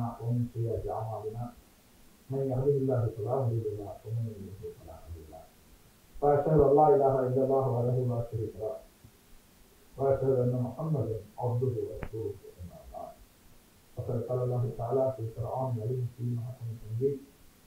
ومن سيئات أعمالنا من يهده الله فلا مضل له ومن يضلل فلا هادي له وأشهد أن لا إله إلا الله وحده لا شريك له وأشهد أن محمدا عبده ورسوله أما بعد فقد قال الله تعالى في القرآن العليم في محكم التنزيل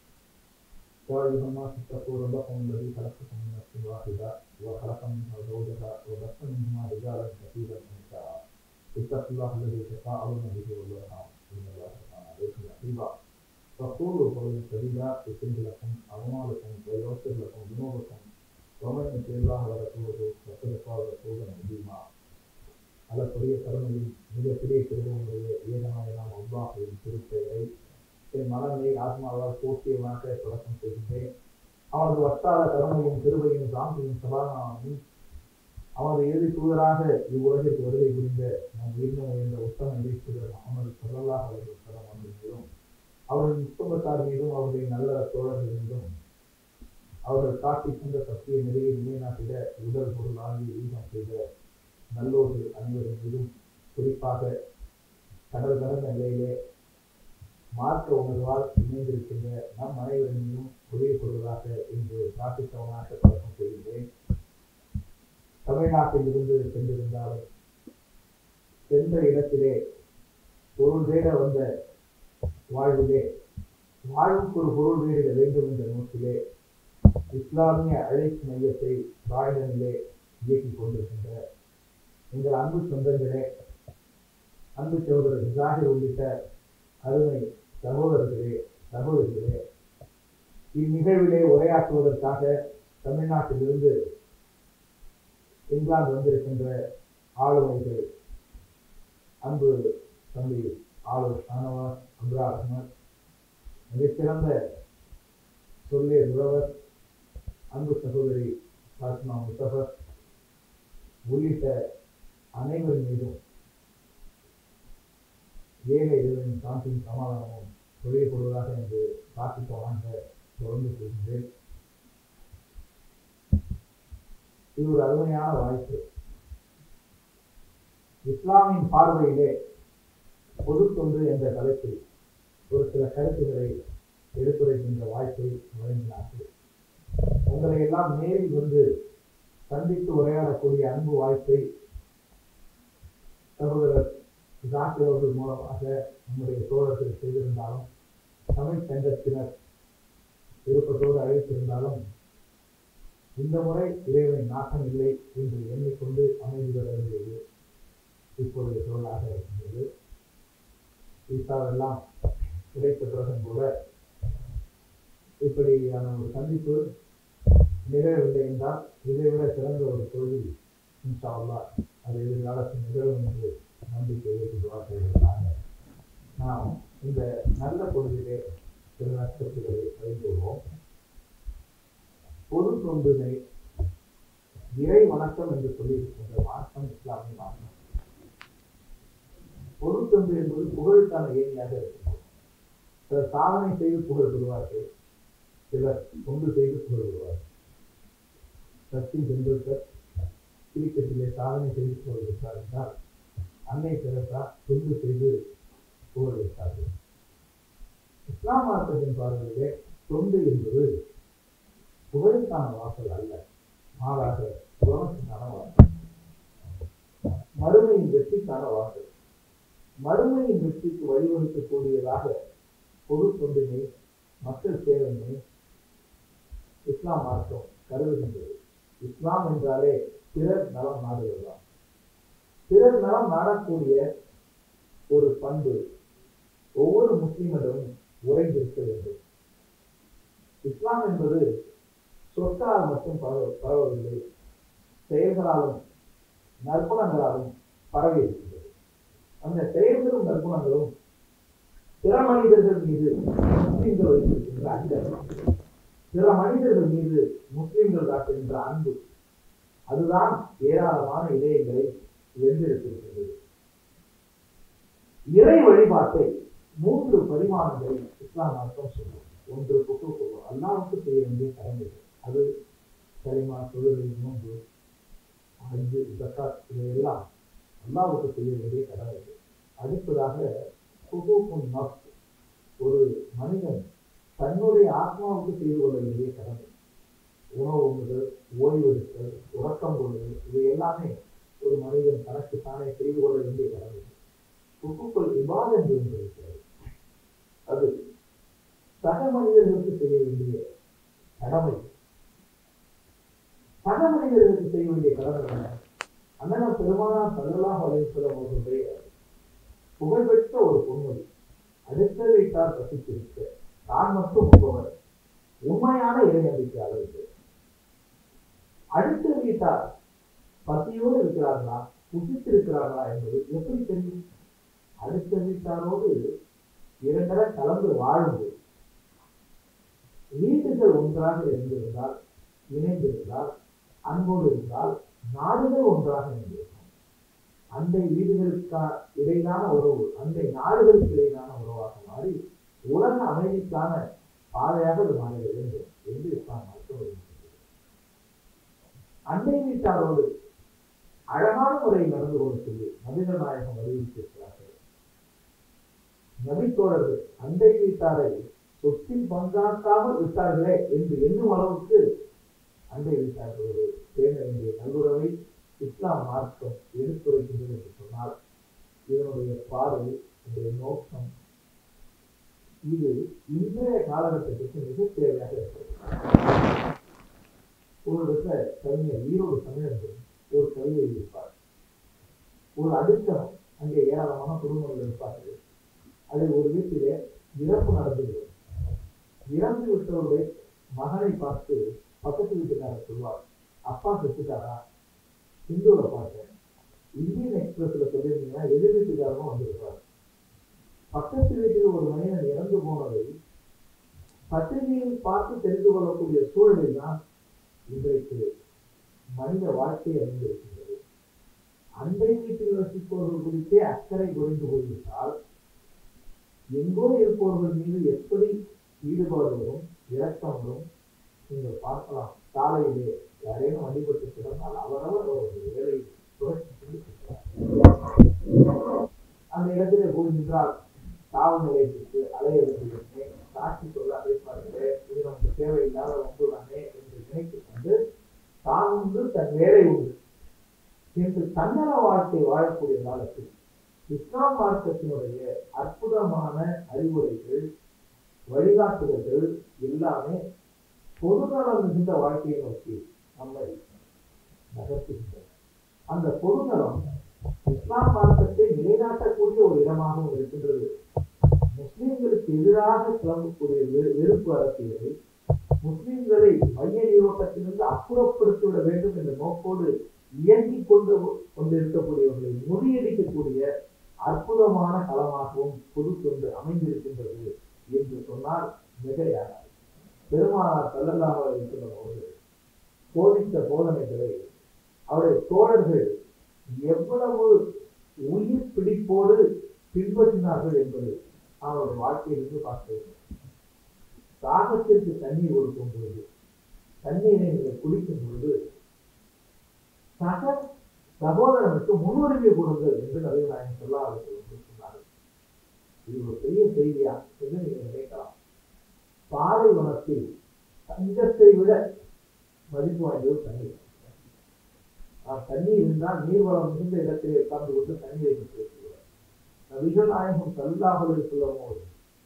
يا أيها الناس اتقوا ربكم الذي خلقكم من نفس واحدة وخلق منها زوجها وبث منهما رجالا كثيرا ونساء اتقوا الله الذي تساءلون به والأرحام إن الله كان عليكم رقيبا فقولوا قولا سديدا يصلح لكم أعمالكم ويغفر لكم ذنوبكم ومن يطع الله ورسوله فقد فاز فوزا عظيما அளப்பரிய கருணையில் மிகப்பெரிய திருவனுடைய ஏகநாயகம் அல்லாஹின் திருப்பெயரை என் மனநிலை ஆத்மாவால் போற்றியவனாக தொடக்கம் செய்கின்றேன் அவனது வட்டார கருணையும் திருவையும் சாந்தியும் சமாதானமும் அவனது இறுதி தூதராக இவ்வுலகிற்கு வருகை புரிந்த நம் உயிரினம் உயர்ந்த உத்தம இறைத்தூதர் முகமது சல்லல்லாஹ் அவர்கள் சலம் அவர்கள் மீதும் அவர்களின் குடும்பத்தார் மீதும் அவர்களின் நல்ல தோழர்கள் மீதும் அவர்கள் காட்டி சென்ற சத்திய நிலையை நிலைநாட்டிட உடல் பொருள் ஆகிய ஈகம் செய்த நல்லோர்கள் அனைவரின் மீதும் குறிப்பாக கடல் கடந்த நிலையிலே மார்க்க உணர்வால் இணைந்திருக்கின்ற நம் அனைவரின் மீதும் உதவி கொள்வதாக இன்று பிரார்த்தித்தவனாக தொடக்கம் செய்கின்றேன் தமிழ்நாட்டில் இருந்து சென்றிருந்தாலும் சென்ற இடத்திலே பொருள் தேட வந்த வாழ்விலே வாழ்வுக்கு ஒரு பொருள் தேடிட வேண்டும் என்ற நோக்கிலே இஸ்லாமிய அழைப்பு மையத்தை ராய்டனிலே இயக்கிக் கொண்டிருக்கின்ற எங்கள் அன்பு சொந்தங்களே அன்பு சகோதரர் ஜாகிர் உள்ளிட்ட அருமை சகோதரர்களே சகோதரிகளே இந்நிகழ்விலே உரையாற்றுவதற்காக தமிழ்நாட்டிலிருந்து இங்கிலாந்து வந்திருக்கின்ற ஆளுமைகள் அன்பு தம்பி ஆளுநர் ஷானவாஸ் அப்ரா அஹ்மத் மிகச்சிறந்த சொல்லே உழவர் அன்பு சகோதரி பாத்மா முத்தபர் உள்ளிட்ட அனைவரின் மீதும் ஏக இறைவனின் சாந்தியும் சமாதானமும் பொழியப்படுவதாக என்று பிரார்த்தித்தவனாக தொடர்ந்து செய்கின்றேன் இது ஒரு அருமையான வாய்ப்பு இஸ்லாமின் பார்வையிலே பொது தொண்டு என்ற தலைப்பில் ஒரு சில கருத்துக்களை எடுத்துரைக்கின்ற வாய்ப்பை வழங்கினார்கள் உங்களை எல்லாம் நேரில் வந்து சந்தித்து உரையாடக்கூடிய அன்பு வாய்ப்பை சகோதரர் ஜாக்கி அவர்கள் மூலமாக நம்முடைய தோழர்கள் செய்திருந்தாலும் தமிழ் சங்கத்தினர் விருப்பத்தோடு அழைத்திருந்தாலும் இந்த முறை இறைவனின் நாட்டம் இல்லை என்று எண்ணிக்கொண்டு அமைதி பெற வேண்டியது இப்பொழுது சூழலாக இருக்கின்றது ஈசாவெல்லாம் கிடைத்த பிறகும் கூட இப்படியான ஒரு சந்திப்பு நிகழவில்லை என்றால் இதைவிட சிறந்த ஒரு தொழில் இன்ஷா அல்லா அது எதிர்காலத்தில் நிகழும் என்று நம்பிக்கை ஏற்படுவார்கள் நாம் இந்த நல்ல பொழுதிலே சில நட்சத்திரங்களை அறிந்துள்ளோம் பொது தொண்டுனை இறை வணக்கம் என்று சொல்லியிருக்கின்ற மார்க்கம் இஸ்லாமிய மார்க்கம் பொது தொண்டு என்பது புகழுக்கான ஏணியாக இருக்கிறது சிலர் சாதனை செய்து புகழ் பெறுவார்கள் சிலர் தொண்டு செய்து புகழ் பெறுவார்கள் சச்சின் டெண்டுல்கர் கிரிக்கெட்டிலே சாதனை செய்து புகழ் பெற்றார் என்றால் அன்னை தெரசா தொண்டு செய்து புகழ் வைத்தார்கள் இஸ்லாம் மார்க்கத்தின் பார்வையிலே தொண்டு என்பது புகழுக்கான வாசல் அல்ல மாறாக குணத்துக்கான வாசல் மறுமையின் வெற்றிக்கான வாசல் மறுமையின் வெற்றிக்கு வழிவகுக்கக்கூடியதாக பொது தொண்டினை மக்கள் சேவையினை இஸ்லாம் மார்க்கம் கருதுகின்றது இஸ்லாம் என்றாலே பிறர் நலம் நாடுவதுதான் பிறர் நலம் நாடக்கூடிய ஒரு பண்பு ஒவ்வொரு முஸ்லிமிடமும் உறைந்திருக்க வேண்டும் இஸ்லாம் என்பது சொற்களால் மட்டும் பரவ பரவவில்லை செயல்களாலும் நற்குணங்களாலும் பரவி இருக்கின்றது அந்த செயல்களும் நற்குணங்களும் பிற மனிதர்கள் மீது முஸ்லிம்கள் வைத்திருக்கின்ற அஞ்சல் பிற மனிதர்கள் மீது முஸ்லிம்கள் காட்டுகின்ற அன்பு அதுதான் ஏராளமான இதயங்களை வென்றெடுத்திருக்கிறது இறை வழிபாட்டை மூன்று பரிமாணங்களில் இஸ்லாம் மார்க்கம் சொல்லும் ஒன்று குக்கு அல்லாவுக்கு செய்ய வேண்டிய கடமைகள் அது கலிமா தொழுகை நோன்பு ஹஜ்ஜு ஜக்காத் இதையெல்லாம் அல்லாவுக்கு செய்ய வேண்டிய கடமைகள் அடுத்ததாக குகூக்கும் நஃப் ஒரு மனிதன் தன்னுடைய ஆத்மாவுக்கு செய்து கொள்ள வேண்டிய கடமை உணவு உண்ணுதல் ஓய்வெடுத்தல் உறக்கம் கொள்ளுதல் இது எல்லாமே ஒரு மனிதன் தனக்கு தானே செய்து கொள்ள வேண்டிய கடமை உப்புக்கள் இபாத் என்று ஒன்று இருக்கிறது அது சக மனிதர்களுக்கு செய்ய வேண்டிய கடமை சக மனிதர்களுக்கு செய்ய வேண்டிய கடமை என்ன அண்ணன் பெருமானார் சல்லல்லாஹு அலைஹி வஸல்லம் அவர்களுடைய புகழ்பெற்ற ஒரு பொன்மொழி அடுத்த வீட்டார் பசித்திருக்க தான் மட்டும் உண்பவர் உண்மையான இறை நம்பிக்கையாளர் இது அடுத்த வீட்டார் பசியோடு இருக்கிறார்களா புசித்திருக்கிறார்களா என்பது எப்படி தெரியும் அடுத்த வீட்டாரோடு இரண்டரை கலந்து வாழும்போது வீட்டுகள் ஒன்றாக இருந்திருந்தால் இணைந்திருந்தால் அன்போடு இருந்தால் நாடுகள் ஒன்றாக இணைந்திருக்கும் அண்டை வீடுகளுக்கா இடையிலான உறவு அண்டை நாடுகளுக்கு இடையிலான உறவாக மாறி உலக அமைதிக்கான பாதையாக அது மாறிட வேண்டும் என்று இஸ்லாம் மார்க்கம் விரும்புகிறது அண்டை வீட்டாரோடு அழகான முறையில் நடந்து கொள்ள சொல்லி நபிகள் நாயகம் வலியுறுத்தியிருக்கிறார்கள் நபித்தோழர்கள் அண்டை வீட்டாரை சொத்தில் பங்காக்காமல் விட்டார்களே என்று எண்ணும் அளவுக்கு அண்டை வீட்டார்களோடு பேண வேண்டிய நல்லுறவை இஸ்லாம் மார்க்கம் எடுத்துரைக்கின்றது என்று சொன்னால் இதனுடைய பார்வை இதனுடைய நோக்கம் இது இன்றைய காலகட்டத்திற்கு மிக தேவையாக இருக்கிறது ஒரு இடத்துல கவிஞர் ஈரோடு தமிழர்கள் ஒரு கவிதை எழுதியிருப்பார் ஒரு அடுக்கம் அங்கே ஏராளமான குடும்பங்கள் இருப்பார்கள் அதில் ஒரு வீட்டிலே இறப்பு நடந்துவிடும் இறந்து விட்டவருடைய மகனை பார்த்து பக்கத்து வீட்டுக்காரர் சொல்வார் அப்பா செத்துட்டாரா ஹிந்துல பார்த்தேன் இந்தியன் எக்ஸ்பிரஸ்ல சொல்லியிருந்தீங்கன்னா எதிர் வீட்டுக்காரனும் வந்திருப்பார் பக்கத்து வீட்டில் ஒரு மனிதன் இறந்து போனதை பத்திரிகையில் பார்த்து தெரிந்து கொள்ளக்கூடிய சூழலில் தான் இன்றைக்கு மனித வாழ்க்கை அமைந்திருக்கின்றது அண்டை வீட்டில் வசிப்பவர்கள் குறித்தே அக்கறை குறைந்து போய்விட்டால் எங்கோ இருப்பவர்கள் மீது எப்படி ஈடுபாடு வரும் இரக்கம் வரும் நீங்கள் பார்க்கலாம் சாலையிலே யாரேனும் அடிபட்டு கிடந்தால் அவரவர் அவருடைய வேலையை துரத்தி கொண்டு செல்வார். அந்த இடத்திலே போய் நின்றால் காவல் நிலையத்திற்கு அலைய வேண்டியிருந்தே சாட்சி சொல்ல அழைப்பார்களே இது நமக்கு தேவையில்லாத ஒன்று தானே என்று நினைத்துக் கொண்டு தான் உண்டு தன் வேலை உண்டு என்று தன்னல வாழ்க்கை வாழக்கூடிய காலத்தில் இஸ்லாம் மார்க்கத்தினுடைய அற்புதமான அறிவுரைகள் வழிகாட்டுதல்கள் எல்லாமே பொதுநலம் மிகுந்த வாழ்க்கையை நோக்கி நம்மை நகர்த்துகின்றன அந்த பொதுநலம் இஸ்லாம் மார்க்கத்தை நிலைநாட்டக்கூடிய ஒரு இடமாகவும் இருக்கின்றது முஸ்லிம்களுக்கு எதிராக கிளம்பக்கூடிய வெறு- வெறுப்பு அரசியலை முஸ்லிம்களை மைய நீரோட்டத்திலிருந்து அப்புறப்படுத்திவிட வேண்டும் என்ற நோக்கோடு இயங்கிக் கொண்டு கொண்டிருக்கக்கூடியவர்களை முறியடிக்கக்கூடிய அற்புதமான களமாகவும் பொது கொண்டு அமைந்திருக்கின்றது என்று சொன்னால் மிகையாகாது பெருமானார் செல்லல்லாம இருக்கிறபோது போதித்த போதனைகளை அவருடைய தோழர்கள் எவ்வளவு உயிர் பிடிப்போடு பின்பற்றினார்கள் என்பதை அவருடைய வாழ்க்கையிலிருந்து பார்க்க வேண்டும் தாகத்திற்கு தண்ணீர் கொடுக்கும் பொழுது தண்ணீரை நீங்கள் குடிக்கும் பொழுது சக சகோதரனுக்கு முன்னுரிமை கொடுங்கள் என்று நவீனாயன் சொல்லாதவர்கள் சொன்னார்கள் இது ஒரு பெரிய செய்தியா என்று நீங்கள் நினைக்கலாம் பாலைவனத்தில் தங்கத்தை விட மதிப்பு வாய்ந்தது தண்ணீர் நாம் தண்ணீர் இருந்தால் நீர்வளம் மிகுந்த இடத்திலே உட்கார்ந்து கொண்டு தண்ணீரை பெற்றிருக்கிறார் நபிகள் நாயகம் கல்லாஹலை சொல்லும் போது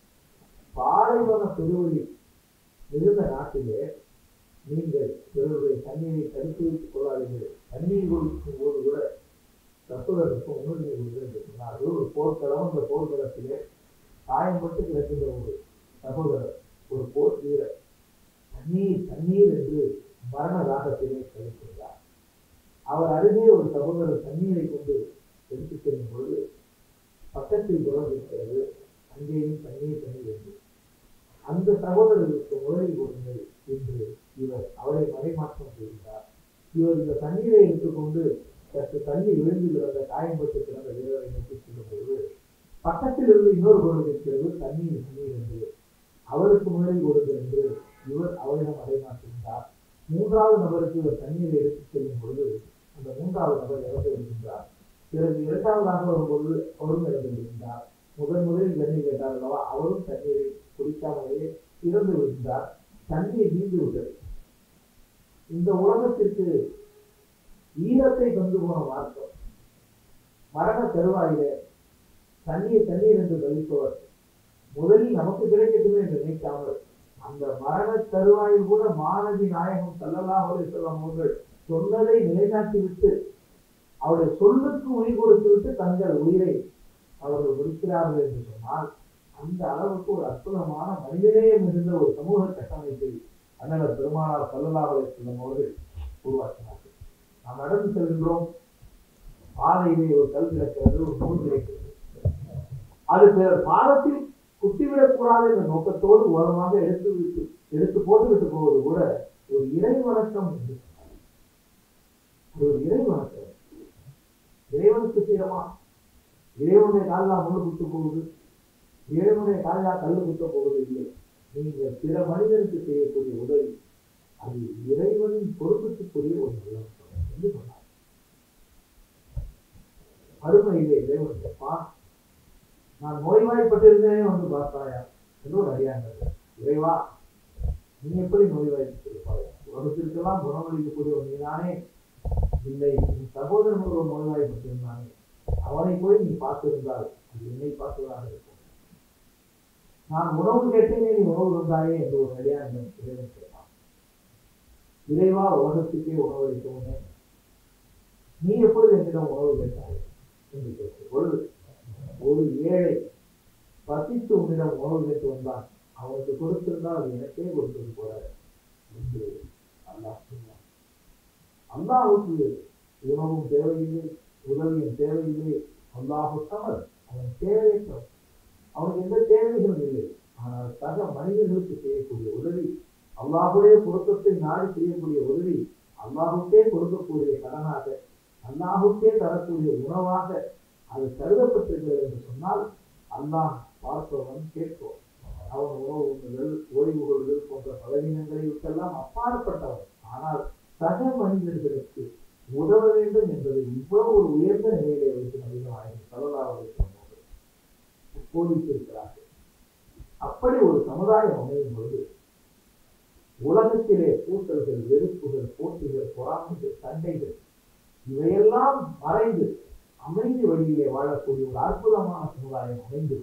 பாலைவன பெருவழி மிகுந்த நாட்டிலே நீங்கள் பிறருடைய தண்ணீரை தடுத்து வைத்துக் கொள்ளாதீர்கள் தண்ணீர் கொடுக்கும் போது கூட சகோதரருக்கு முன்னுரிமை கொடுங்கள் என்று சொன்னார்கள் ஒரு போர்க்களம் அந்த போர்க்களத்திலே காயம்பட்டு கிடக்கின்ற ஒரு சகோதரர் ஒரு போர் வீரர் தண்ணீர் தண்ணீர் என்று மரண ராகத்திலே கழிக்கின்றார் அவர் அருகே ஒரு சகோதரர் தண்ணீரை கொண்டு எடுத்துச் செல்லும் பொழுது பக்கத்தில் குரம் இருக்கிறது அங்கேயும் தண்ணீர் தண்ணீர் என்று அந்த சகோதரர்களுக்கு முதலில் கொடுங்கள் என்று இவர் அவரை மறைமாற்றம் செய்கிறார் இவர் இந்த தண்ணீரை எடுத்துக்கொண்டு சற்று தண்ணி விழுந்து கிடந்த காயம்பட்டு கிடந்த வீரரை நோக்கி செல்லும் பொழுது பக்கத்தில் இருந்து இன்னொரு குரல் இருக்கிறது தண்ணீர் தண்ணீர் என்று அவருக்கு முதலில் கொடுங்கள் என்று இவர் அவரிடம் மறைமாற்றுகின்றார் மூன்றாவது நபருக்கு இவர் தண்ணீரை எடுத்துச் செல்லும் பொழுது அந்த மூன்றாவது நபர் இறந்து விடுகின்றார் பிறகு இரண்டாவதாக வரும்பொழுது அவரும் இறந்து விடுகின்றார் முதன் முதலில் தண்ணீர் கேட்டார் அல்லவா அவரும் தண்ணீரை குடிக்காமலேயே இறந்து விட்டார் தண்ணீர் நீந்து விட்டது இந்த உலகத்திற்கு ஈரத்தை தந்து போன மார்க்கம் மரண தருவாயிலே தண்ணீர் தண்ணீர் என்று கழிப்பவர் முதலில் நமக்கு கிடைக்கட்டுமே என்று நினைக்காமல் அந்த மரண தருவாயில் கூட மாணவி நாயகம் சல்லல்லாஹு அலைஹி வஸல்லம் அவர்கள் சொன்னதை நிலைநாட்டிவிட்டு அவருடைய சொல்லுக்கு உயிர் கொடுத்து விட்டு தங்கள் உயிரை அவர்கள் முடிக்கிறார்கள் என்று சொன்னால் அந்த அளவுக்கு ஒரு அற்புதமான மனிதநேயம் இருந்த ஒரு சமூக கட்டமைப்பை அண்ணனர் பெருமானார் சல்லல்லாஹு அலைஹி வஸல்லம் அவர்கள் உருவாக்கினார்கள் நாம் நடந்து செல்கின்றோம் பாதையிலே ஒரு கல் கிடக்கிறது ஒரு நூல் கிடைக்கிறது அது பிறர் பாதத்தில் குத்திவிடக் கூடாது என்ற நோக்கத்தோடு ஓரமாக எடுத்து விட்டு எடுத்து போட்டு விட்டு போவது கூட ஒரு இறை வணக்கம் என்று சொன்னார். அது ஒரு இறை வணக்கம் இறைவனுக்கு செய்யறமா இறைவனுடைய காலிலா முள்ளு குத்து போகுது இறைவனுடைய காலிலா கல்லு குத்த போவது இல்லை நீங்கள் பிற மனிதனுக்கு செய்யக்கூடிய உதவி அது இறைவனின் பொறுப்புக்குரிய ஒரு நல்ல விஷயம் என்று சொன்னார் மறுமையிலே இறைவன் கேட்பான் நான் நோய்வாய்ப்பட்டிருந்தேனே வந்து பார்த்தாயா என்று ஒரு அடியாங்க இறைவா நீ எப்படி நோய்வாய்ப்பட்டு இருப்பாயா உலகத்திற்கெல்லாம் குணமளிக்கக்கூடிய ஒரு நீதானே இல்லை உன் சகோதரன் ஒரு நோய்வாய்ப்பட்டிருந்தானே அவனை போய் நீ பார்த்திருந்தால் அது என்னை பார்த்ததாக இருக்கும் நான் உணவு கேட்டேனே நீ உணவு தந்தாயே என்று ஒரு அடியாண்டம் இறைவன் கேட்டான் இறைவா உலகத்துக்கே உணவு அளித்தவனே நீ எப்பொழுது என்னிடம் உணவு கேட்டாய் என்று கேட்ட பொழுது ஒரு ஏழை பசித்து உன்னிடம் உணவு கேட்டு வந்தான் அவனுக்கு கொடுத்திருந்தால் அது எனக்கே கொடுத்தது போல என்று அல்லாஹ் சொன்னான் அல்லாஹுக்கு உணவும் தேவையில்லை உதவியும் தேவையில்லை அல்லாஹு சமர் அவன் தேவையற்றவன் அவனுக்கு எந்த தேவைகளும் இல்லை ஆனால் சக மனிதர்களுக்கு செய்யக்கூடிய உதவி அல்லாஹுடைய பொருத்தத்தை நாடி செய்யக்கூடிய உதவி அல்லாஹுக்கே கொடுக்கக்கூடிய கடனாக அல்லாஹுக்கே தரக்கூடிய உணவாக அது கருதப்பட்டிருக்கிறது என்று சொன்னால் அல்லாஹ் பார்ப்பவன் கேட்பவன் அவன் உணவு உண்ணுதல் ஓய்வு கொள்ளுதல் போன்ற பலவீனங்களை விட்டெல்லாம் அப்பாற்பட்டவன் ஆனால் சக மனிதர்களுக்கு உதவ வேண்டும் என்பதை இவ்வளவு ஒரு உயர்ந்த நிலையிலே வைத்து நபிகள் ஆயிரம் சலதாவதை போதித்திருக்கிறார்கள் அப்படி ஒரு சமுதாயம் அமையும் பொழுது உலகத்திலே கூட்டல்கள் வெறுப்புகள் போட்டிகள் பொறாமைகள் சண்டைகள் இவையெல்லாம் மறைந்து அமைதி வழியிலே வாழக்கூடிய ஒரு அற்புதமான சமுதாயம் அமைந்து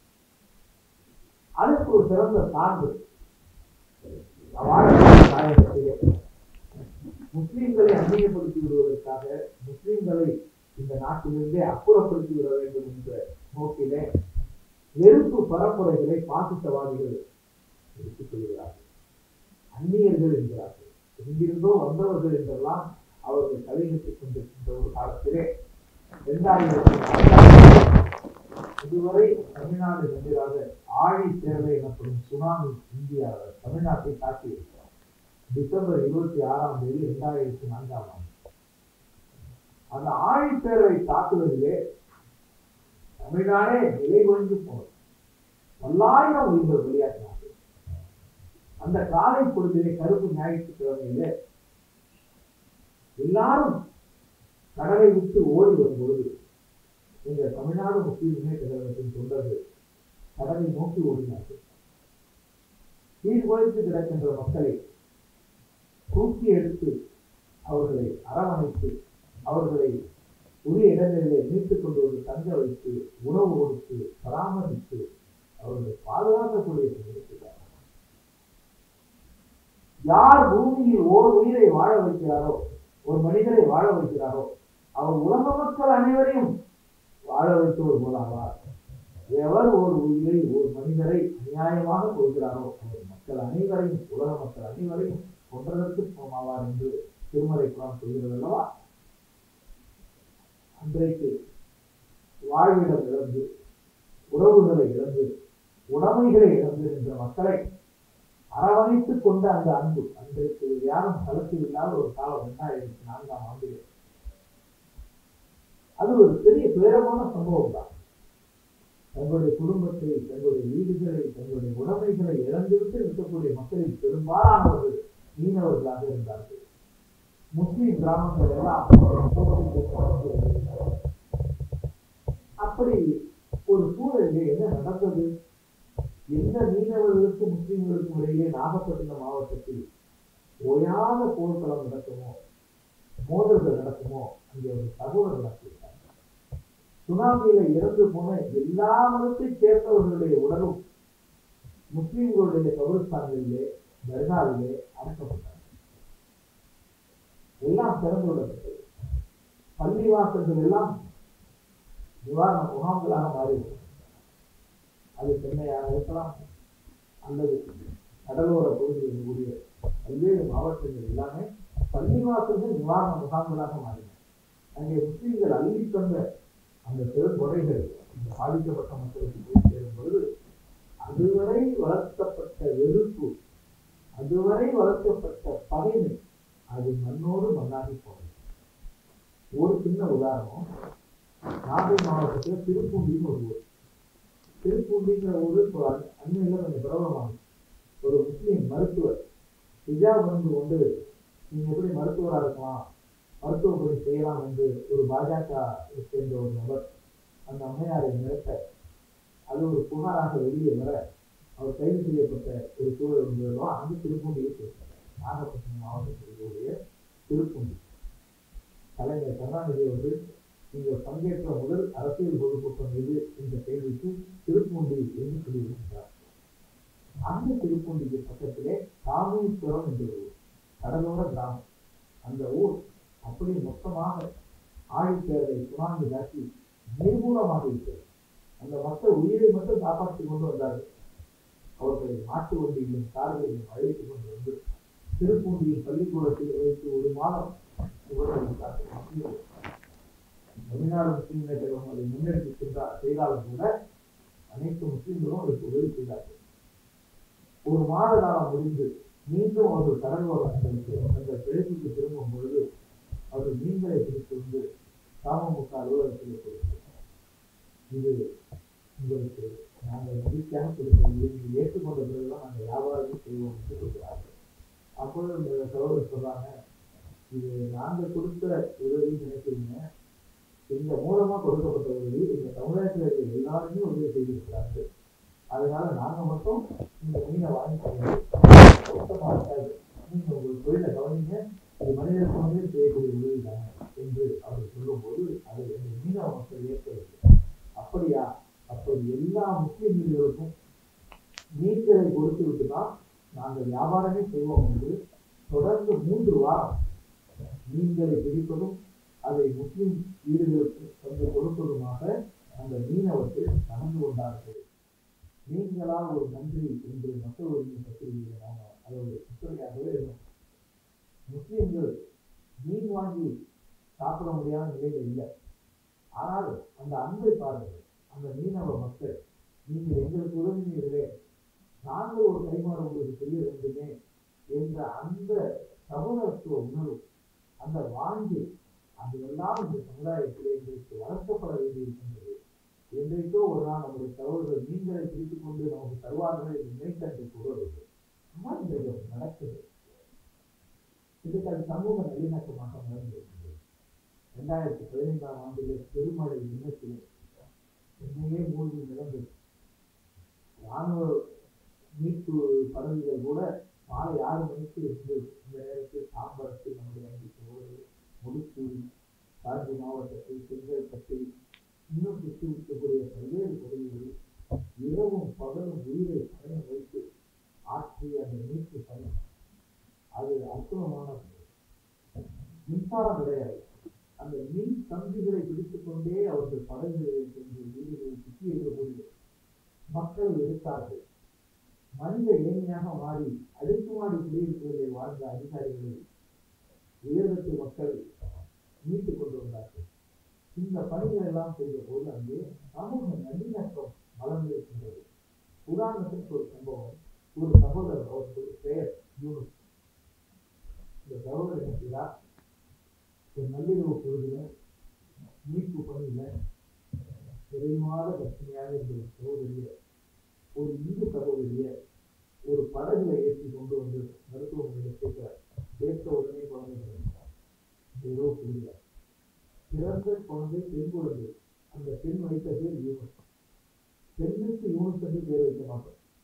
அதற்கு ஒரு சிறந்த சான்று தாயகத்திலே முஸ்லிம்களை அந்நியப்படுத்தி விடுவதற்காக முஸ்லிம்களை இந்த நாட்டிலிருந்தே அப்புறப்படுத்தி விட வேண்டும் என்ற நோக்கிலே வெறுப்பு பரப்புரைகளை பாசிசவாதிகள் எடுத்துக் கொள்கிறார்கள் அந்நியர்கள் என்கிறார்கள் எங்கிருந்தோ வந்தவர்கள் என்றெல்லாம் அவர்கள் கலைநீட்டிக் கொண்டிருக்கின்ற ஒரு காலத்திலே இரண்டாயிரத்தி இதுவரை தமிழ்நாடு எதிராக ஆழி தேர்வை எனப்படும் சுனாமி இந்தியா தமிழ்நாட்டை தாக்கியிருக்கிறார் டிசம்பர் இருபத்தி ஆறாம் தேதி இரண்டாயிரத்தி நான்காம் ஆண்டு அந்த ஆழிப்பேரவை தாக்குதலிலே தமிழ்நாடே நிலை குறைந்து போனது பல்லாயிரம் உயிர்கள் வெளியாகினார்கள் அந்த காலை பொழுதிலே கருப்பு ஞாயிற்றுக்கிழமையிலே எல்லாரும் கடலை விட்டு ஓடி வரும் பொழுது எங்க தமிழ்நாடு முஸ்லீம் முன்னேற்ற கழகத்தின் தொண்டர்கள் கடலை நோக்கி ஓடினார்கள் சீர்குலைத்து கிடக்கின்ற மக்களை தூக்கி எடுத்து அவர்களை அரவணைத்து அவர்களை உரிய இடங்களிலே மீட்டுக் கொண்டு வந்து தங்க வைத்து உணவு கொடுத்து பராமரித்து அவர்களை பாதுகாக்கக்கூடிய இருக்கிறார் யார் பூமியில் ஓர் உயிரை வாழ வைக்கிறாரோ ஒரு மனிதரை வாழ வைக்கிறாரோ அவர் உலக மக்கள் அனைவரையும் வாழ வைத்தவர் போலாவார் எவர் ஒரு உயிரை ஒரு மனிதரை அநியாயமாக கொள்கிறாரோ அவர் மக்கள் அனைவரையும் உலக மக்கள் அனைவரையும் கொன்றதற்கு சமமாவார் என்று திருமலை குரான் சொல்கிறது அல்லவா அன்றைக்கு வாழ்விடம் இழந்து உறவுகளை இழந்து உடைமைகளை இழந்து நின்ற மக்களை அரவணைத்துக் கொண்ட அந்த அன்பு அன்றைக்கு யாரும் களத்தில் இல்லாத ஒரு காலம் இரண்டாயிரத்தி நான்காம் ஆண்டில் அது ஒரு பெரிய துயரமான சம்பவம் தான் தங்களுடைய குடும்பத்தை தங்களுடைய வீடுகளை தங்களுடைய உடைமைகளை இழந்துவிட்டு இருக்கக்கூடிய மக்களில் பெரும்பாலானவர்கள் மீனவர்களாக இருந்தார்கள் முஸ்லிம் கிராமங்கள் எல்லாம் அப்படி ஒரு சூழலில் என்ன நடந்தது எந்த மீனவர்களுக்கும் முஸ்லிம்களுக்கும் இடையிலே நாகப்பட்டினம் மாவட்டத்தில் ஓயாத போர்க்களம் நடக்குமோ மோதல்கள் நடக்குமோ அங்கே ஒரு தகவல் நடத்தியிருக்காங்க சுனாமியில இறந்து போன எல்லா மதத்தை சேர்ந்தவர்களுடைய உடலும் முஸ்லிம்களுடைய கபரிஸ்தான்களிலே தர்காவிலே அடக்கப்பட்டாங்க எல்லாம் திறந்து விடப்பட்டது பள்ளிவாசல்கள் எல்லாம் நிவாரண முகாம்களாக மாறிவிட்டது அது சென்னையாக இருக்கலாம் அல்லது கடலோர பகுதிகளில் கூடிய பல்வேறு மாவட்டங்கள் எல்லாமே பள்ளிவாசல்கள் நிவாரண முகாம்களாக மாறின அங்கே முஸ்லிம்கள் அள்ளி தந்த அந்த பெருங்கொடைகள் இந்த பாதிக்கப்பட்ட மக்களுக்கு போய் சேரும் பொழுது அதுவரை வளர்க்கப்பட்ட வெறுப்பு அதுவரை வளர்க்கப்பட்ட பகைமை அது மண்ணோடு மண்ணாகி போனது ஒரு சின்ன உதாரணம் நாகை மாவட்டத்தில் திருப்பூண்டின்னு ஒரு ஊர் திருப்பூண்டிங்கிற ஊர் இப்போ அண்- அண்மையில கொஞ்சம் பிரபலமானது ஒரு முஸ்லீம் மருத்துவர் ஹிஜாப் வந்து கொண்டு நீங்க எப்படி மருத்துவராக இருக்கலாம் மருத்துவ பணி செய்யலாம் என்று ஒரு பாஜக சேர்ந்த ஒரு நபர் அந்த அம்மையாரை மிரட்ட அது ஒரு புகாராக வெளியே வர அவர் கைது செய்யப்பட்ட ஒரு சூழல் இருந்ததோ அந்த திருப்பூண்டியை சேர்ந்தார் நாகப்பட்டினம் மாவட்டத்தில் இருக்கக்கூடிய திருப்பூண்டி கலைஞர் கருணாநிதி அவர்கள் நீங்கள் பங்கேற்ற முதல் அரசியல் பொதுக்கூட்டம் எது என்ற கேள்விக்கு திருப்பூண்டி என்று சொல்லியிருக்கின்றார் அந்த திருப்பூண்டிக்கு பக்கத்திலே காமேஸ்வரம் என்ற ஒரு ஊர் கடலோர கிராமம் அந்த ஊர் அப்படி மொத்தமாக ஆழிப்பேரலை சுனாமி தாக்கி நிர்மூலமாக இருக்கிறது அந்த மக்கள் உயிரை மட்டும் காப்பாற்றிக் கொண்டு வந்தார்கள் அவர்களை மாட்டு வண்டியிலும் கார்களிலும் அழைத்துக் கொண்டு வந்து திருப்பூண்டியில் பள்ளிக்கூடத்தில் வைத்து ஒரு மாதம் உபயோகித்தார்கள் தமிழ்நாடு முஸ்லீம் கழகம் அதை முன்னெடுத்து சென்றார் செய்தாலும் கூட அனைத்து முஸ்லீம்களும் அதற்கு உதவி செய்தார்கள் ஒரு மாத காலம் முடிந்து மீண்டும் அவர்கள் கடலோரங்களுக்கு தங்கள் பிழைப்புக்கு திரும்பும் பொழுது அவர்கள் மீன்களை பிடித்து வந்து காமமுக அலுவலகத்தில் கொடுத்தார் இது உங்களுக்கு நாங்கள் மகிழ்ச்சியாக கொடுக்கவில்லை நீங்கள் ஏற்றுக்கொண்ட பிறகுதான் நாங்கள் வியாபாரமே செய்வோம் என்று சொல்கிறார்கள் அப்பொழுது இந்த சகோதரர் சொல்றாங்க இது நாங்கள் கொடுத்த உதவி நினைக்கிறீங்க எங்க மூலமா கொடுக்கப்பட்ட உதவி எங்க தமிழகத்தில் இருக்கிற எல்லாருமே உதவி செய்திருக்கிறார்கள் அதனால நாங்க மட்டும் இந்த மீனை வாங்கிக்கிறது சுத்தமா இருக்காது நீங்க உங்கள் தொழிலை கவனிங்க இது மனிதருக்கு மனிதர் செய்யக்கூடிய உதவி தானே என்று அவர் சொல்லும்போது அதை எங்கள் மீனவ மக்கள் ஏற்கவில்லை அப்படியா அப்படி எல்லா முஸ்லிம் வீடுகளுக்கும் மீன்களை கொடுத்து விட்டு தான் நாங்கள் வியாபாரமே செய்வோம் என்று தொடர்ந்து மூன்று வாரம் மீன்களை பிடிப்பதும் அதை முஸ்லிம் வீடுகளுக்கு வந்து கொடுப்பதுமாக அந்த மீனவர்கள் நடந்து கொண்டார்கள் மீன்களால் ஒரு நன்றி என்று மக்கள் உரிமை பத்திரிகையில் நாம அதை ஒரு புத்தகையாகவே இருக்கும் முஸ்லிம்கள் மீன் வாங்கி சாப்பிட முடியாத நிலையில இல்லை ஆனால் அந்த அன்பை பாருங்கள் அந்த மீனவ மக்கள் நீங்கள் எங்களுக்கு உதவினீர்களே நாங்கள் ஒரு கைமாறு உங்களுக்கு செய்ய வேண்டுமே என்ற அந்த சகோதரத்துவ உணர்வு அந்த வாங்கி அதெல்லாம் இந்த சமுதாயத்தில் இன்றைக்கு வளர்க்கப்பட வேண்டியிருக்கின்றது என்றைக்கோ ஒரு நாள் நம்முடைய சகோதரர்கள் மீன்களை பிடித்துக் கொண்டு நமக்கு தருவார்கள் என்று நினைத்தன்று கூறவில்லை ஆனால் இன்றைக்கு அது நடக்குது இதுக்கு அது சமூக நல்லிணக்கமாக நடந்திருக்கின்றது இரண்டாயிரத்தி பதினைந்தாம் ஆண்டிலே பெருமழை எண்ணத்திலே சென்னையே மூழ்கி நிலந்தது ராணுவ மீட்பு படகுகள் கூட மாலை ஆறு மணிக்கு இருந்து இந்த நேரத்தில் தாம்பரத்தில் நம்முடைய அஞ்சு சகோதரர்கள் முடிச்சூரி காஞ்சி மாவட்டத்தில் செங்கல்பட்டில் இன்னும் சுற்றி இருக்கக்கூடிய பல்வேறு பகுதிகளில் இரவும் பகலும் உயிரை பயணம் வைத்து ஆற்றிய அந்த மீட்பு பயணம் அது அற்புதமான பணி. மின்சாரம் கிடையாது அந்த மின் கம்பிகளை பிடித்துக் கொண்டே அவர்கள் படகுகளில் சென்று வீடுகளில் சுற்றி இருக்கக்கூடிய மக்கள் இருக்கார்கள் மனித ஏழ்மையாக மாறி அடுக்குமாடி குடியிருப்புகளில் வாழ்ந்த அதிகாரிகளை உயர்தட்டு மக்கள் மீட்டுக் கொண்டு வந்தார்கள் இந்த பணிகள் எல்லாம் செய்த போது அங்கே சமூக நல்லிணக்கம் வளர்ந்திருக்கின்றது உதாரணத்திற்கு ஒரு சம்பவம் ஒரு சகோதரர் அவருக்கு பெயர் யூனுஸ் இந்த சகோதரர் என்ன செய்தார் ஒரு நள்ளிரவு பொழுதுல மீட்பு பணியில நிறைவாத கற்பனையாக இருந்த ஒரு சகோதரிய ஒரு இந்து சகோதரிய ஒரு படகுல ஏற்றி கொண்டு வந்து மருத்துவமனையில் சேர்க்கிறார் சேர்த்த உடனே குழந்தை பிறந்தார் இந்த இரவு பொழுதுல பிறந்த குழந்தை பெண் குழந்தை அந்த பெண் வைத்த பேர் யூனஸ் பெண்ணுக்கு யூனஸ் என்று பேர் வைக்க மாட்டோம்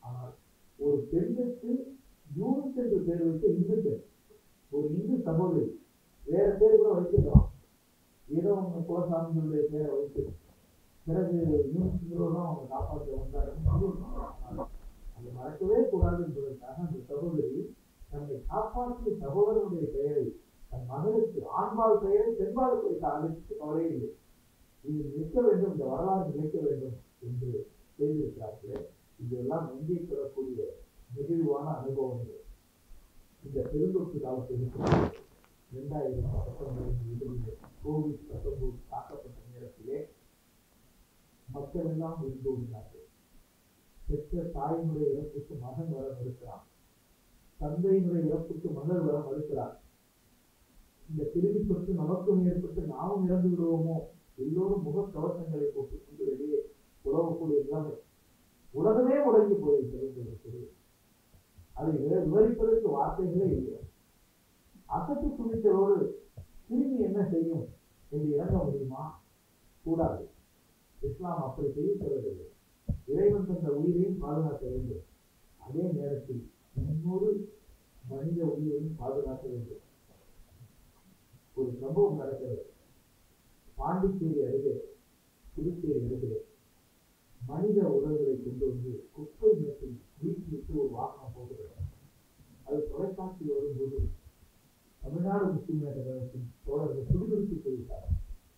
ஆனால் ஒரு பெண்ணுக்கு யூனிட் என்று பேர் வைத்த இந்து பெண் ஒரு இந்து சகோதரி வேற பேர் கூட வைக்கலாம் ஏதோ அவங்க குலசாமிகளுடைய பேரை வைத்து பிறகு யூனிட்ங்கிறவரும் அவங்க காப்பாற்ற வந்தாருன்னு சொல்லியிருக்காங்க அதை மறக்கவே கூடாது என்பதற்காக அந்த சகோதரி தன்னை காப்பாற்றிய சகோதரனுடைய பெயரை தன் மகனுக்கு ஆண்பால் பெயரை பெண்பால் பெயரை அழைத்து கவலையே இல்லை இது நிற்க வேண்டும் இந்த வரலாறு நிலைக்க வேண்டும் என்று செய்திருக்கிறார்களே இதெல்லாம் நெஞ்சை பெறக்கூடிய நெகிழ்வான அனுபவங்கள் இந்த பெருந்தொற்று காலத்தில் இருக்கிறது இரண்டாயிரத்தி பத்தொன்பது இறுதியில் கோவிட் பத்தொன்பது தாக்கப்பட்ட நேரத்திலே மக்கள் எல்லாம் இருந்து ஓடினார்கள் பெற்ற தாயினுடைய இறப்புக்கு மகன் வர மறுக்கிறான் தந்தையினுடைய இறப்புக்கு மகள் வர மறுக்கிறார் இந்த பிரிவு தொற்று நமக்கும் ஏற்பட்டு நாமும் இறந்து விடுவோமோ எல்லோரும் முக கவசங்களை போட்டுக்கொண்டு வெளியே உழவக்கூடிய நிலைமை உலகமே முடங்கி போயிருக்கிறது அதை விவ- விவரிப்பதற்கு வார்த்தைகளே இல்லை அசத்து துணிச்சலோடு திரும்பி என்ன செய்யும் என்று இறங்க முடியுமா கூடாது இஸ்லாம் அப்படி செய்ய சொல்லவில்லை இறைவன் தந்த உயிரையும் பாதுகாக்க வேண்டும் அதே நேரத்தில் இன்னொரு மனித உயிரையும் பாதுகாக்க வேண்டும் ஒரு சம்பவம் நடக்கிறது பாண்டிச்சேரி அருகே புதுச்சேரி அருகே மனித உடல்களை கொண்டு வந்து குப்பை மேட்டில் வீட்டிலிட்டு ஒரு வாகனம் போகிறது அது தொலைக்காட்சி வரும்போது தமிழ்நாடு முஸ்லிம் கழகத்தின் தோழர்கள் துடிதுடித்து போய்விட்டார்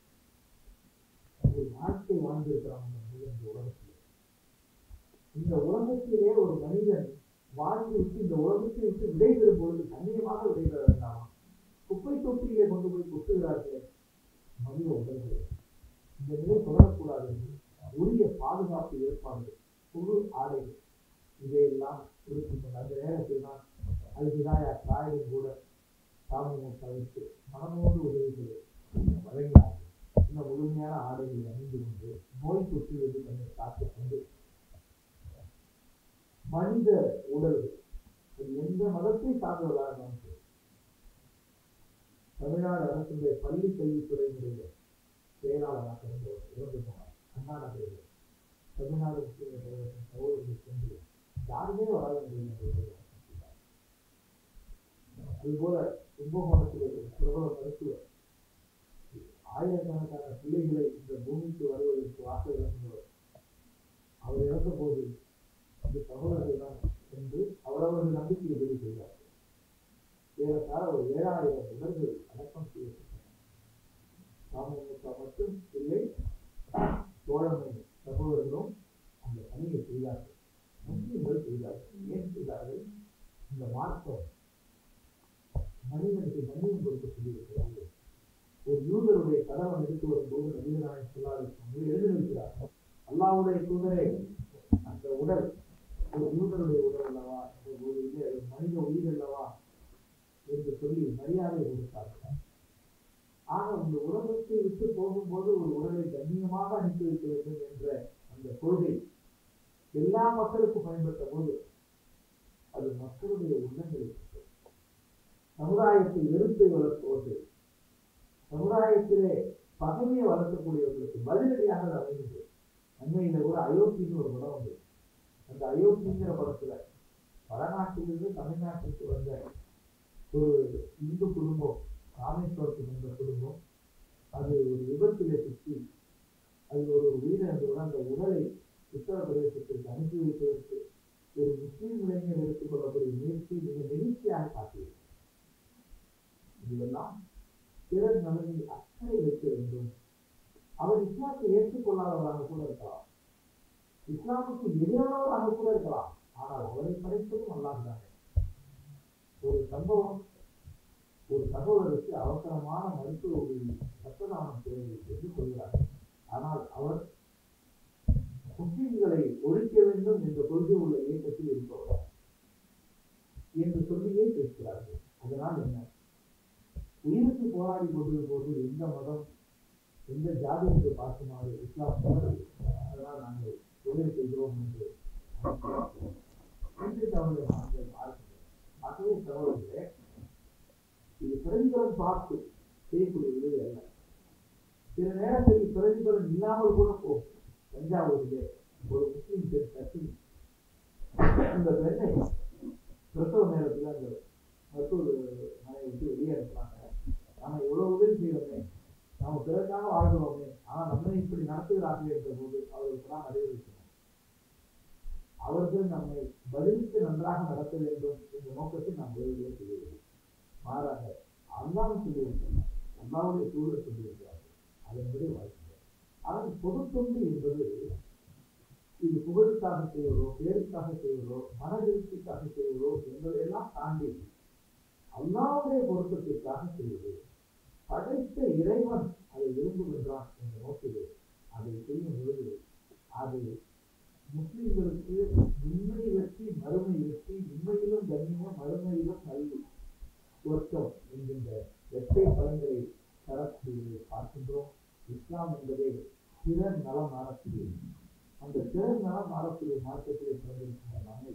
ஒரு வாழ்க்கை வாழ்ந்திருக்கிறான் அந்த மனிதன் இந்த உலகத்திலே இந்த உலகத்திலே ஒரு மனிதன் வாழ்ந்து விட்டு இந்த உலகத்தை விட்டு விடைபெறும் பொழுது கண்ணியமாக விடைபெற வேண்டாமா குப்பை தொட்டியிலே கொண்டு போய் கொட்டுகிறார்களே மனித உடல்களை இந்த நிலை தொடரக்கூடாது என்று உரிய பாதுகாப்பு ஏற்பாடுகள் புது ஆடைகள் இதையெல்லாம் கொடுக்கின்றன அந்த நேரத்தில் தான் அது ஹிதாயா தாயும் கூட தாமதத்திற்கு மனமோடு உதவிகளை வழங்கினார்கள் இந்த முழுமையான ஆடைகளை அணிந்து கொண்டு நோய் தொற்றிலிருந்து தன்னை காத்துக் கொண்டு மனித உடல் அது எந்த மதத்தை சார்ந்தவர்களாக இருந்தாலும் சரி தமிழ்நாடு அரசுடைய பள்ளி கல்வித்துறையினுடைய செயலாளராக இருந்தவர் இறந்து போனார் அண்ணா நகரில் தமிழ்நாடு முஸ்லிம் கழகத்தின் சகோதரர்கள் சென்று யாருமே வராத நிலையில் அதுபோல கும்பகோணத்தில் ஒரு பிரபல மருத்துவர் ஆயிரக்கணக்கான பிள்ளைகளை இந்த பூமிக்கு வருவதற்கு வாசல் இறந்தவர் அவர் இறந்த போது இந்த சகோதரர்கள் தான் என்று அவரவர்கள் நம்பிக்கையை பதிவு செய்தார் ஏறத்தாழ ஒரு ஏழாயிரம் உடல்கள் அடக்கம் செய்யப்பட்டன ராமமுக மட்டும் இல்லை தோழமை சகோதரர்களும் அந்த பணியை செய்தார்கள் முஸ்லிம்கள் செய்தார்கள் ஏன் செய்தார்கள் இந்த மார்க்கம் மனிதனுக்கு கண்ணியம் கொடுக்க சொல்லியிருக்கிறார்கள் ஒரு யூதருடைய கதவன் எடுத்து வரும்போது நபிகளாய் சொல்லாது எழுதி வைக்கிறார் அல்லாவுடைய தூதரே அந்த உடல் ஒரு யூதருடைய உடல் அல்லவா ஒரு ஒரு இது ஒரு மனித உயிர் அல்லவா என்று சொல்லி மரியாதை கொடுத்தார்கள் ஆக இந்த உலகத்தை விட்டு போகும்போது ஒரு உடலை கண்ணியமாக அனுப்பி வைக்க வேண்டும் என்ற அந்த கொள்கை எல்லா மக்களுக்கும் பயன்பட்ட போது அது மக்களுடைய உள்ளங்களில் இருக்கிறது. சமுதாயத்தில் வெறுப்பை வளர்ப்போது சமுதாயத்திலே பகைமையை வளர்க்கக்கூடியவர்களுக்கு பதிலடியாக அது அமைந்தது அண்மையில கூட அயோத்தின்னு ஒரு படம் உண்டு அந்த அயோத்திங்கிற படத்துல வடநாட்டிலிருந்து தமிழ்நாட்டுக்கு வந்த ஒரு இந்து குடும்பம் ராமேஸ்வரத்துக்கு வந்த குடும்பம் அது ஒரு விபத்திலே சுற்றி அது ஒரு உயிரிழந்தவுடன் அந்த உடலை உத்தரப்பிரதேசத்திற்கு அனுப்பி வைப்பதற்கு ஒரு முஸ்லீம் இளைஞர் எடுத்துக் கொள்ளக்கூடிய முயற்சி மிக நெகிழ்ச்சியாக காட்டியது இதுவெல்லாம் பிறர் நலனில் அக்கறை வைக்க வேண்டும் அவர் இஸ்லாத்தை ஏற்றுக்கொள்ளாதவராக கூட இருக்கலாம் இஸ்லாமுக்கு எதிரானவராக கூட இருக்கலாம் ஆனால் அவரை படைத்ததும் அல்லாஹ் தானே ஒரு சம்பவம் ஒரு சகோதரருக்கு அவசரமான மருத்துவ உதவி ரத்ததானம் தேவை என்று சொல்கிறார் ஆனால் அவர் முஸ்லிம்களை ஒழிக்க வேண்டும் என்ற கொள்கை உள்ள இயக்கத்தில் இருப்பவர் என்று சொல்லியே பேசுகிறார்கள் அதனால் என்ன உயிருக்கு போராடி கொண்டிருக்கும் போது எந்த மதம் எந்த ஜாதி என்று பார்க்குமாறு இஸ்லாம் சொல்லவில்லை. அதனால் நாங்கள் உதவி செய்கிறோம் என்று இன்றைக்கு அவர்கள் நாங்கள் பார்க்கிறோம் ஆகவே சகோதரர்களே இது பிரதிபலன் பார்த்து செய்யக்கூடிய உதவி அல்ல சில நேரங்களில் பிரதிபலன் இல்லாமல் கூட போகும் தஞ்சாவூரிலே ஒரு முஸ்லிம் பெண் கட்டி அந்த பெண்ணை பிரசவ நேரத்துல அந்த மற்றொரு மனைவி விட்டு வெளியே அனுப்புறாங்க நாம எவ்வளவு உதவி செய்யறோமே நாம பிறக்காக வாழ்கிறோமே ஆனா நம்மை இப்படி நடத்துகிறார்கள் என்ற போது அவர்களுக்கு தான் அறிவுறுத்தணும் அவர்கள் நம்மை பதிலுக்கு நன்றாக நடத்த வேண்டும் என்ற நோக்கத்தில் நாம் உதவியே செய்யவில்லை மாறாக அல்லாவும் சொல்லியிருக்கிறார் அல்லாவுடைய சூழல் சொல்லியிருக்கிறார்கள் அதன்படி வாழ்க்கைகள் ஆனால் பொது தொண்டு என்பது இது புகழுக்காக செய்வதோ பேருக்காக செய்வதோ மன திருப்திக்காக செய்வதோ என்பதையெல்லாம் தாண்டி அல்லாவுடைய பொருத்தத்திற்காக செய்வது படைத்த இறைவன் அதை விரும்புகின்றான் என்ற நோக்கிலே அதை செய்யும் பொழுது அது முஸ்லிம்களுக்கு உண்மை வெற்றி மறுமை வெற்றி உண்மையிலும் கண்ணியம் மறுமையிலும் கல்வி சொர்க்கம் என்கின்ற வெற்றி பலன்களை தரக்கூடியதை பார்க்கின்றோம் இஸ்லாம் என்பதை பிறர் நலம் நாடக்கூடியது அந்த பிறர் நலம் நாடக்கூடிய மார்க்கத்திலே பிறந்திருக்கின்ற நம்மை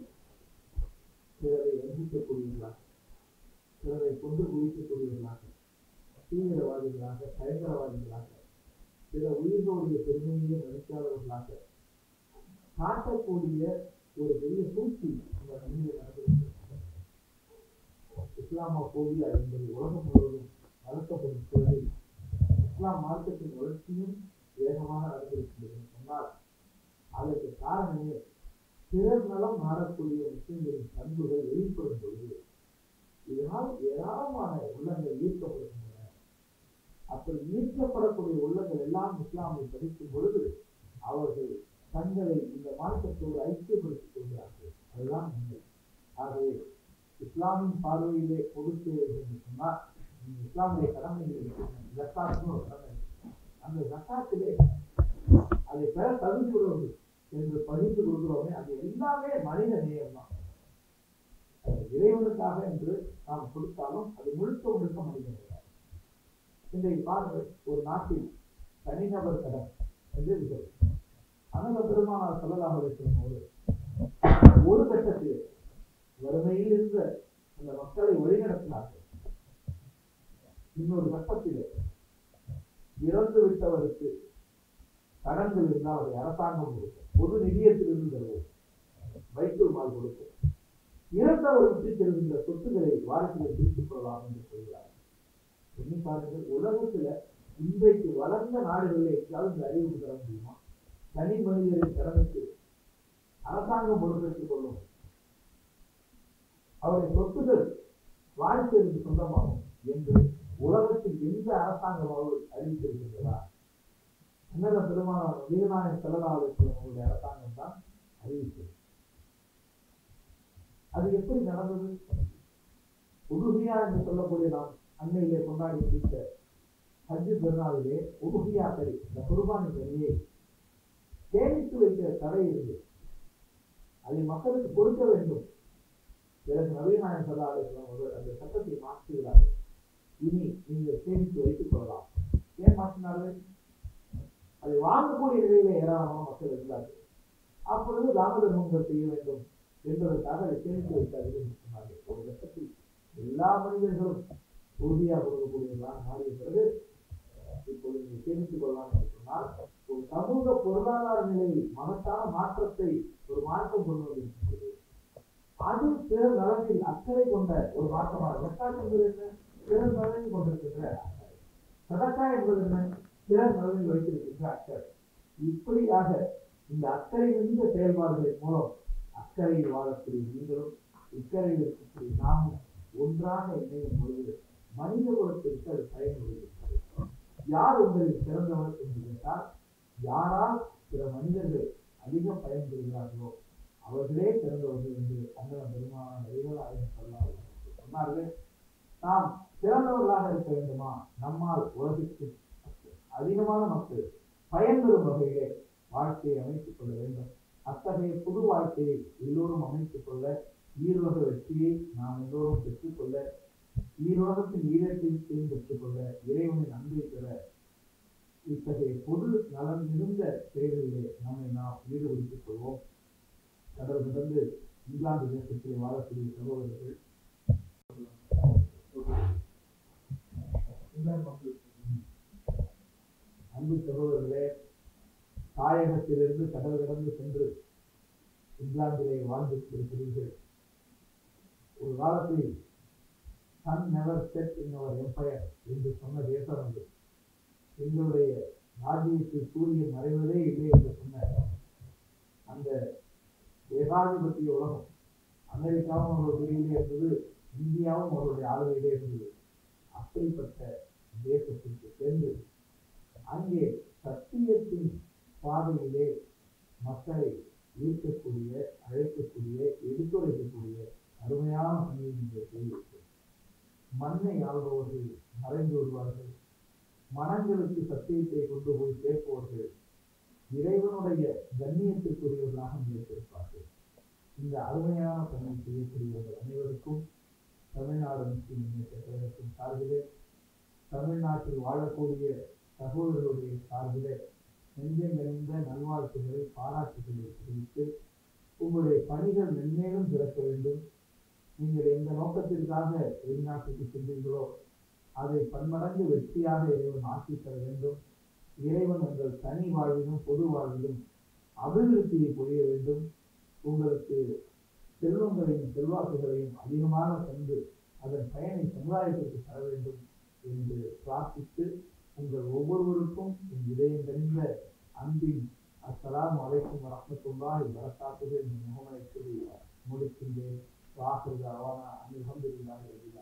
பிறரை வஞ்சிக்கக்கூடியவர்களாக பிறரை கொண்டு குவிக்கக்கூடியவர்களாக தீவிரவாதிகளாக பயங்கரவாதிகளாக பிற உயிர்களுடைய பெருமையை மதிக்காதவர்களாக காட்டக்கூடிய ஒரு பெரிய சூழ்ச்சி இந்த மண்ணில் நடந்திருக்கிறது இஸ்லாமோ போவியா என்பது உலகம் முழுவதும் வளர்க்கப்படும் சூழலில் இஸ்லாம் மார்க்கத்தின் வளர்ச்சியும் வேகமாக நடந்திருக்கிறது சொன்னால் அதற்கு காரணமே பிறர் நலம் நாடக்கூடிய முஸ்லிம்களின் பண்புகள் வெளிப்படும் பொழுது இதனால் ஏராளமான உள்ளங்கள் ஈர்க்கப்படுகின்றன அப்படி ஈர்க்கப்படக்கூடிய உள்ளங்கள் எல்லாம் இஸ்லாமை படிக்கும் பொழுது அவர்கள் தங்களை இந்த மார்க்கத்தோடு ஐக்கியப்படுத்திக் கொள்கிறார்கள் அதுதான் உண்மை ஆகவே இஸ்லாமின் பார்வையிலே பொது சேவை என்று சொன்னால் நீங்க இஸ்லாமிய கடமைகள் ஜக்காத்துன்னு ஒரு கடமை இருக்கு. அந்த ஜக்காத்திலே அதை பெற தகுதியுள்ளவர்கள் என்று பகிர்ந்து கொடுக்கிறோமே அது எல்லாமே மனித நேயம் தான் அது இறைவனுக்காக என்று நாம் கொடுத்தாலும் அது முழுக்க முழுக்க மனித நேயம் இன்றைக்கு பாருங்கள் ஒரு நாட்டில் தனிநபர் கடன் என்று இருக்கிறது அனந்த பெருமானார் சொல்லலாம் போது ஒரு கட்டத்தில் வறுமையில் இருந்த அந்த மக்களை வழிநடத்தினார்கள் இன்னொரு கட்டத்திலே இறந்து விட்டவருக்கு கடன்கள் இருந்தால் அதை அரசாங்கம் கொடுக்கும் பொது நிதியத்திலிருந்து தருவோம் வைத்தூர் மால் கொடுக்கும் இறந்தவர் விட்டு செல்கின்ற சொத்துக்களை வாரிசுகள் பிரித்துக் கொள்ளலாம் என்று சொல்கிறார் எண்ணி பாருங்கள் உலகத்துல இன்றைக்கு வளர்ந்த நாடுகளில் எங்கேயாவது இந்த அறிவுக்கு தர முடியுமா தனி மனிதரின் கடனுக்கு அரசாங்கம் பொறுப்பேற்றுக் கொள்ளும் அவருடைய சொத்துகள் வாரிசுகளுக்கு சொந்தமாகும் என்று உலகத்தில் எந்த அரசாங்கமாவது அறிவித்திருக்கின்றதா உன்னத பெருமானார் வீரநாயக செல்லலாவுடைய அரசாங்கம் தான் அறிவித்தது அது எப்படி நடந்தது உருகியா என்று சொல்லக்கூடிய நாம் அன்னையிலே கொண்டாடி முடித்த ஹஜ்ஜு பெருநாளிலே உருகியா கறி இந்த குர்பானி கறியை சேமித்து வைக்கிற கடை இருக்கு அதை மக்களுக்கு கொடுக்க வேண்டும் பிறகு நவீனாயன் சல்லாஹம் அவர்கள் அந்த சட்டத்தை மாற்றுகிறார்கள் இனி நீங்கள் சேமித்து வைத்துக் கொள்ளலாம் ஏன் மாற்றினார்கள் அதை வாங்கக்கூடிய நிலையில ஏராளமான மக்கள் இருந்தார்கள் அப்பொழுது தான தர்மங்கள் செய்ய வேண்டும் என்பதற்காக அதை சேமித்து வைத்தார்கள் என்று சொன்னார்கள் ஒரு கட்டத்தில் எல்லா மனிதர்களும் உறுதியாக கொடுக்கக்கூடியவர்களாக மாறிய பிறகு இப்பொழுது நீங்கள் சேமித்துக் கொள்ளலாம் என்று சொன்னால் ஒரு சமூக பொருளாதார நிலையில் மகத்தான மாற்றத்தை ஒரு மாற்றம் கொண்டு வந்திருக்கிறது அது பிறர் நலனில் அக்கறை கொண்ட ஒரு மாற்றமாக ஜக்காத் என்பது என்ன பிறர் நலனில் கொண்டிருக்கின்ற அக்கறை சதக்கா என்பது என்ன பிறர் நலனில் வைத்திருக்கின்ற அக்கறை இப்படியாக இந்த அக்கறை மிகுந்த செயல்பாடுகளின் மூலம் அக்கறையில் வாழக்கூடிய நீங்களும் இக்கரையில் இருக்கக்கூடிய நாமும் ஒன்றாக இணையும் பொழுது மனித குலத்திற்கு அது பயனுள்ளது யார் உங்களில் சிறந்தவர் என்று கேட்டால் யாரால் பிற மனிதர்கள் அதிகம் பயன்பெறுகிறார்களோ அவர்களே சிறந்தவர்கள் என்று அண்ணன் பெருமான நபிகளாக சொல்லலாம் சொன்னார்கள் நாம் சிறந்தவர்களாக இருக்க வேண்டுமா நம்மால் உலகிற்கு அதிகமான மக்கள் பயன்பெறும் வகையிலே வாழ்க்கையை அமைத்துக் கொள்ள வேண்டும் அத்தகைய புது வாழ்க்கையை எல்லோரும் அமைத்துக் கொள்ள ஈரோக வெற்றியை நாம் எல்லோரும் பெற்றுக்கொள்ள ஈரோகத்தின் ஈரத்தையும் பெற்றுக்கொள்ள இறைவனின் அன்பை பெற இத்தகைய பொது நலன் மிகுந்த செயல்களிலே நம்மை நாம் ஈடுபடுத்திக் கொள்வோம் கடல் கடந்து இங்கிலாந்து தேசத்தில் வாழக்கூடிய சகோதரர்கள் அன்பு சகோதரர்களே தாயகத்திலிருந்து கடல் கடந்து சென்று இங்கிலாந்திலே வாழ்ந்து கொண்டிருக்கிறீர்கள் ஒரு காலத்தில் sun never set in our empire என்று சொன்ன தேசம் அது எங்களுடைய ராஜ்யத்தில் சூரியன் மறைவதே இல்லை என்று சொன்ன அந்த ஏகாதிபத்திய உலகம் அமெரிக்காவும் அவர்கள் பிரிவிலே இருந்தது இந்தியாவும் அவருடைய ஆளுகையிலே இருந்தது அப்படிப்பட்ட தேசத்திற்கு சென்று அங்கே சத்தியத்தின் பாதையிலே மக்களை ஈர்க்கக்கூடிய அழைக்கக்கூடிய எடுத்துரைக்கக்கூடிய அருமையான பணியை நீங்கள் செய்திருக்கிறீர்கள் மண்ணை ஆள்பவர்கள் மறைந்து வருவார்கள் மனங்களுக்கு சத்தியத்தை கொண்டு போய் சேர்ப்பவர்கள் இறைவனுடைய கண்ணியத்திற்குரியவர்களாக நிலைத்திருப்பார்கள் இந்த அருமையான பணியை செய்யக்கூடியவர்கள் அனைவருக்கும் தமிழ்நாடு முஸ்லிம் முன்னேற்ற கழகத்தின் சார்பிலே தமிழ்நாட்டில் வாழக்கூடிய சகோதரருடைய சார்பிலே நெஞ்சம் நிறைந்த நல்வாழ்த்துக்களை பாராட்டுகளை தெரிவித்து உங்களுடைய பணிகள் மென்மேலும் சிறக்க வேண்டும் நீங்கள் எந்த நோக்கத்திற்காக வெளிநாட்டுக்கு சென்றீர்களோ அதை பன்மடங்கு வெற்றியாக இறைவன் ஆக்கி தர வேண்டும் இறைவன் உங்கள் தனி வாழ்விலும் பொது வாழ்விலும் அபிவிருத்தியை புரிய வேண்டும் உங்களுக்கு செல்வங்களையும் செல்வாக்குகளையும் அதிகமாக தந்து அதன் பயனை சமுதாயத்திற்கு தர வேண்டும் என்று பிரார்த்தித்து உங்கள் ஒவ்வொருவருக்கும் என் இதயம் தெரிந்த அன்பின் அஸ்ஸலாமு அலைக்கும் வரஹ்மத்துல்லாஹி வரகாத்துஹு என்ற முகமனை சொல்லி முடிக்கின்றேன் வாஹிர் தாவானா அல்ஹம்துலில்லாஹி ரபில்